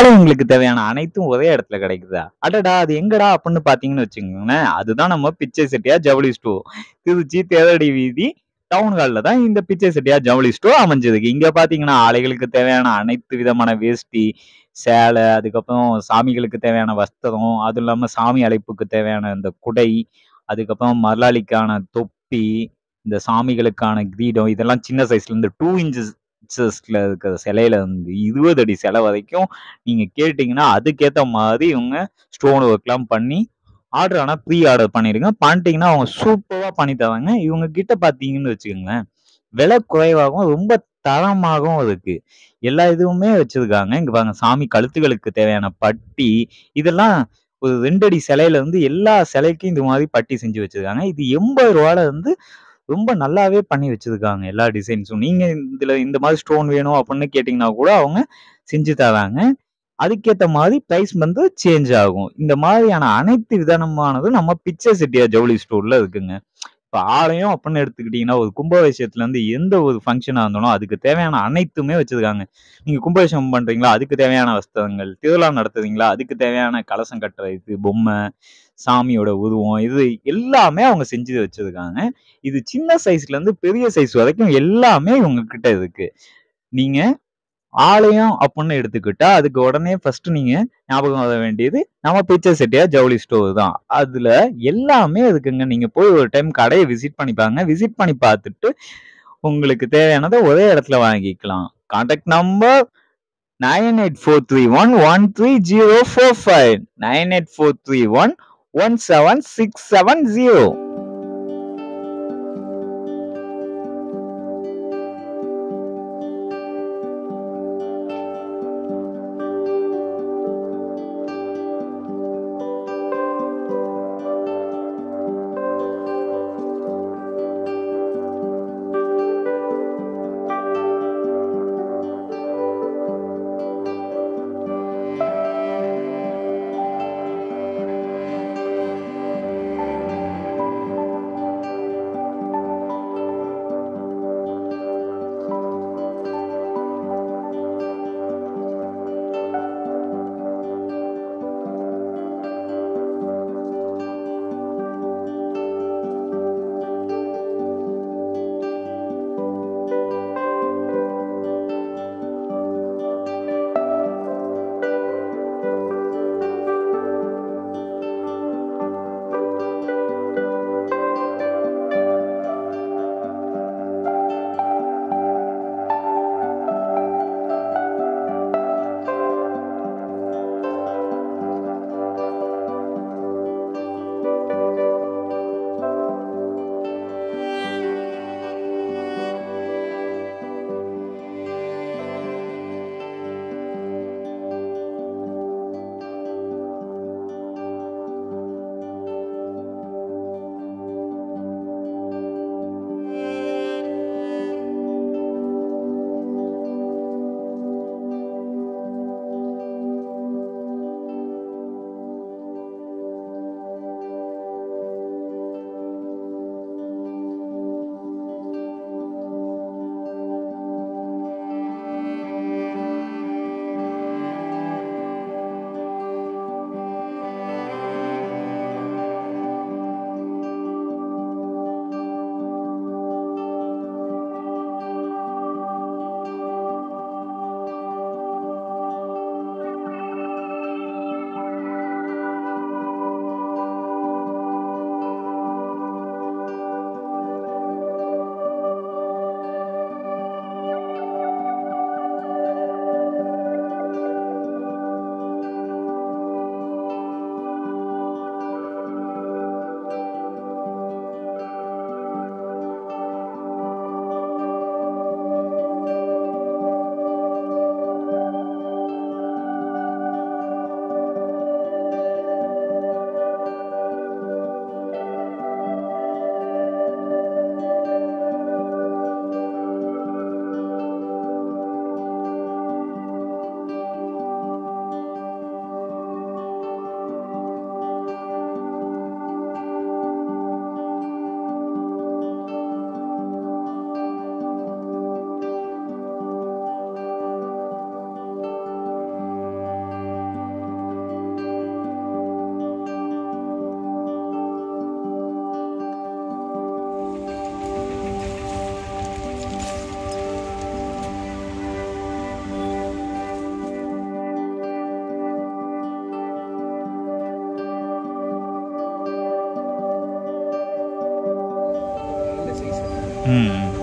எங்களுக்கு தேவையான அனைத்தும் ஒரே இடத்துல கிடைக்குதா அடடா அது எங்கடா அப்படின்னு பாத்தீங்கன்னு வச்சுக்கோங்களேன் அதுதான் நம்ம பிச்சை செட்டியா ஜவுளி ஸ்டோர் திருச்சி தேரடி வீதி டவுன் ஹாலில் தான் இந்த பிச்சை செட்டியா ஜவுளி ஸ்டோர் அமைஞ்சதுக்கு இங்க பாத்தீங்கன்னா ஆலைகளுக்கு தேவையான அனைத்து விதமான வேஷ்டி சேலை அதுக்கப்புறம் சாமிகளுக்கு தேவையான வஸ்திரம் அதுவும் இல்லாம சாமி அழைப்புக்கு தேவையான இந்த குடை அதுக்கப்புறம் மல்லாளிக்கான தொப்பி இந்த சாமிகளுக்கான கிரீடம் இதெல்லாம் சின்ன சைஸ்ல இருந்து டூ இன்ச்சஸ்ல இருக்கிற சிலையில இருந்து இருபது அடி சிலை வரைக்கும் நீங்க கேட்டீங்கன்னா அதுக்கேத்த மாதிரி இவங்க ஸ்டோன் ஒர்க்லாம் பண்ணி ஆர்டர் ஆனால் ப்ரீ ஆர்டர் பண்ணிடுங்க பண்ணிட்டீங்கன்னா அவங்க சூப்பராக பண்ணி தராங்க இவங்க கிட்ட பார்த்தீங்கன்னு வச்சுக்கோங்களேன் விலை குறைவாகவும் ரொம்ப தரமாகவும் இருக்கு எல்லா இதுவுமே வச்சிருக்காங்க இங்க பாருங்க சாமி கழுத்துகளுக்கு தேவையான பட்டி இதெல்லாம் ஒரு ரெண்டடி சிலையில இருந்து எல்லா சிலைக்கும் இது மாதிரி பட்டி செஞ்சு வச்சிருக்காங்க இது எண்பது ரூபால இருந்து ரொம்ப நல்லாவே பண்ணி வச்சிருக்காங்க எல்லா டிசைன்ஸும் நீங்க இதுல இந்த மாதிரி ஸ்டோன் வேணும் அப்படின்னு கேட்டீங்கன்னா கூட அவங்க செஞ்சு தராங்க அதுக்கேத்த மாதிரி பிரைஸ் வந்து சேஞ்ச் ஆகும் இந்த மாதிரியான அனைத்து விதமானதும் நம்ம பிச்சை செட்டியா ஜவுளி ஸ்டோர்ல இருக்குங்க இப்ப ஆலயம் அப்படின்னு எடுத்துக்கிட்டீங்கன்னா ஒரு கும்பாபிஷேகத்துல இருந்து எந்த ஒரு ஃபங்க்ஷனா இருந்தாலும் அதுக்கு தேவையான அனைத்துமே வச்சிருக்காங்க நீங்க கும்பாபிஷேகம் பண்றீங்களா அதுக்கு தேவையான வஸ்திரங்கள் திருவிழா நடத்துறீங்களா அதுக்கு தேவையான கலசம் கட்டுற இது பொம்மை சாமியோட உருவம் இது எல்லாமே அவங்க செஞ்சு வச்சிருக்காங்க இது சின்ன சைஸ்ல இருந்து பெரிய சைஸ் வரைக்கும் எல்லாமே இவங்க கிட்ட இருக்கு நீங்க ஆலயம் அப்படின்னு எடுத்துக்கிட்டா அதுக்கு உடனே ஃபர்ஸ்ட் நீங்க ஞாபகம் வர வேண்டியது நம்ம பிச்சை செட்டியா ஜவுளி ஸ்டோர் தான் அதுல எல்லாமே இருக்குங்க நீங்க போய் ஒரு டைம் கடையை விசிட் பண்ணி பாருங்க விசிட் பண்ணி பார்த்துட்டு உங்களுக்கு தேவையானதை ஒரே இடத்துல வாங்கிக்கலாம் contact number nine eight four three one one three zero four five nine eight four three one one seven six seven zero ம்